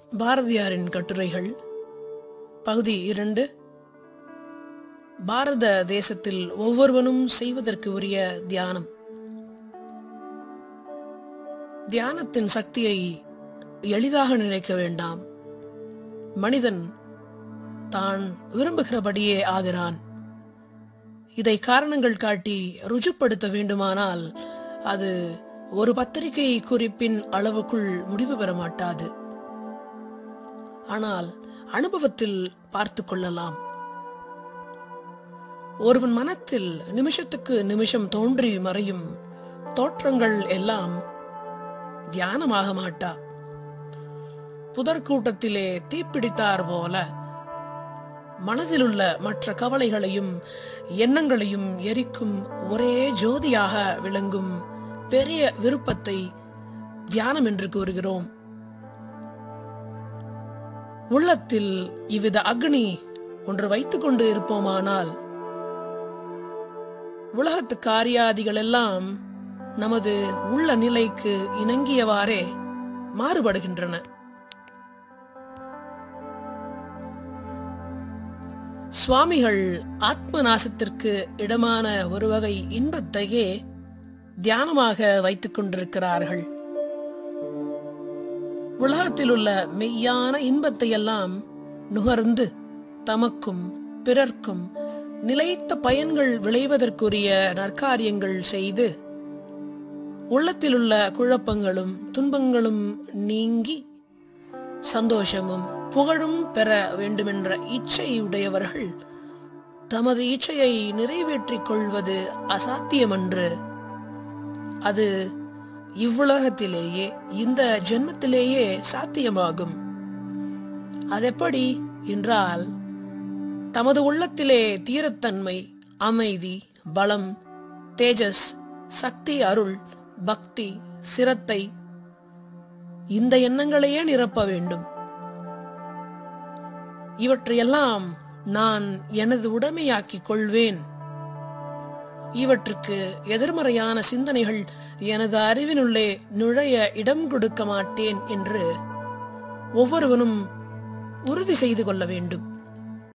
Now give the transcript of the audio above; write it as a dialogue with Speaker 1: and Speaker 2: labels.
Speaker 1: பாரதியாரின் கட்டுரைகள் பகுதி இரண்டு பாரத தேசத்தில் ஒவ்வொருவனும் செய்வதற்கு உரிய தியானம் தியானத்தின் சக்தியை எளிதாக நினைக்க வேண்டாம் மனிதன் தான் விரும்புகிறபடியே ஆகிறான் இதை காரணங்கள் காட்டி ருஜுப்படுத்த வேண்டுமானால் அது ஒரு பத்திரிகை குறிப்பின் அளவுக்குள் முடிவு பெற மாட்டாது ஆனால் அனுபவத்தில் பார்த்து கொள்ளலாம் ஒருவன் மனத்தில் நிமிஷத்துக்கு நிமிஷம் தோன்றி மறையும் தோற்றங்கள் எல்லாம் தியானமாக மாட்டா புதற்கூட்டத்திலே தீப்பிடித்தார் போல மனதிலுள்ள மற்ற கவலைகளையும் எண்ணங்களையும் எரிக்கும் ஒரே ஜோதியாக விளங்கும் பெரிய விருப்பத்தை தியானம் என்று கூறுகிறோம் உள்ளத்தில் இவ்வித அக்னி ஒன்று வைத்துக் கொண்டு இருப்போமானால் உலகத்து காரியாதிகள் எல்லாம் நமது உள்ள நிலைக்கு இணங்கியவாறே மாறுபடுகின்றன சுவாமிகள் ஆத்ம நாசத்திற்கு இடமான ஒரு வகை இன்பத்தையே தியானமாக வைத்துக் கொண்டிருக்கிறார்கள் உலகத்தில் உள்ள மெய்யான இன்பத்தை எல்லாம் நுகர்ந்து தமக்கும் பிறர்க்கும் நிலைத்த பயன்கள் விளைவதற்குரிய நற்காரியங்கள் செய்து உள்ளத்திலுள்ள குழப்பங்களும் துன்பங்களும் நீங்கி சந்தோஷமும் புகழும் பெற வேண்டுமென்ற இச்சையுடையவர்கள் தமது இச்சையை நிறைவேற்றிக் கொள்வது அசாத்தியமன்று அது இவ்வுலகத்திலேயே இந்த ஜென்மத்திலேயே சாத்தியமாகும் அதெப்படி என்றால் தமது உள்ளத்திலே தீரத்தன்மை அமைதி பலம் தேஜஸ் சக்தி அருள் பக்தி சிரத்தை இந்த எண்ணங்களையே நிரப்ப வேண்டும் இவற்றையெல்லாம் நான் எனது உடைமையாக்கிக் கொள்வேன் இவற்றுக்கு எதிர்மறையான சிந்தனைகள் எனது அறிவினுள்ளே நுழைய இடம் கொடுக்க மாட்டேன் என்று ஒவ்வொருவனும் உறுதி செய்து கொள்ள வேண்டும்